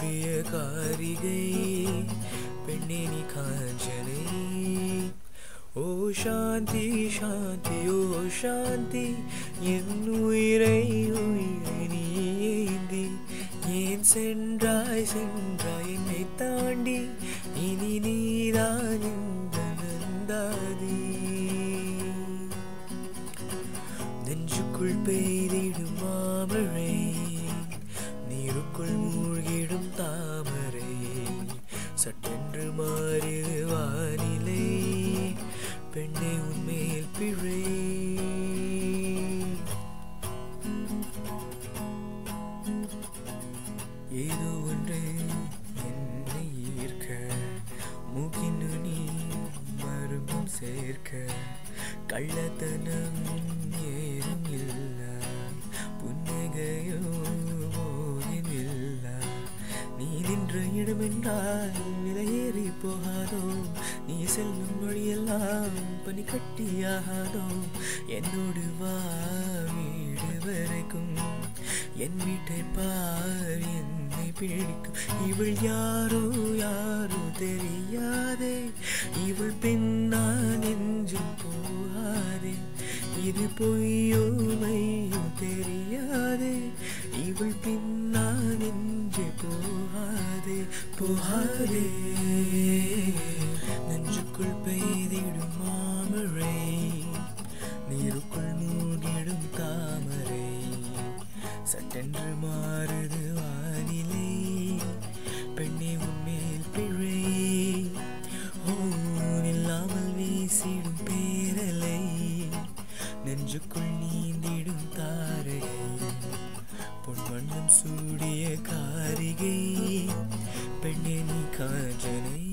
சூடிய காரிகை பெண்ணே நீ காஞ்சனை ஓ சாந்தி சாந்தி ஓ சாந்தி என் உயிரை உயிரை நீ ஏந்தி ஏன் சென்றாய் சென்றாய் என்னை தாண்டி இனி நீதான் இந்த நந்தாதி நெஞ்சுக்குள் பெய்திடும் மாமழை நீருக்குள் மூழ்கிடும் தாமரை சட்டென்று மாறியது வானிலை பெண்ணே உன்மேல் பிழை ஏதோ ஒன்று என்னை ஈர்க்க மூக்கின் நுனி மருந்தும் சேர்க்க கள்ளத்தனம் ஏதும் இல்ல புன்னகையோ போதின் இல்ல நீ நின்ற இடமென்றால் விலையேறி போகாதோ நீ செல்லும் வழியெல்லாம் பனி கட்டியாகாதோ என்னோடு வா வீடு வரைக்கும் என் வீட்டை பார் என்னை பிடிக்கும் இவள் யாரோ யாரோ தெரியாதே இவள் பின்னா நெஞ்சில் போகாதே இது பொய்யோ மையோ தெரியாதே இவள் பின்னா நெஞ்சு போகாதே போகாதே நெஞ்சுக்குள் பெய்திடும் மாமழை நீருக்குள் மூழ்கிடும் தாமரை சட்டென்று மாறுது வானிலை பெண்ணே உன்மேல் பிழை ஓ இல்லாமல் வீசிடும் பேரலை நெஞ்சுக்குள் நீந்திடும் தாரகை பொன்வண்ணம் சூடிய காரிகை பெண்ணே நீ காஞ்சனை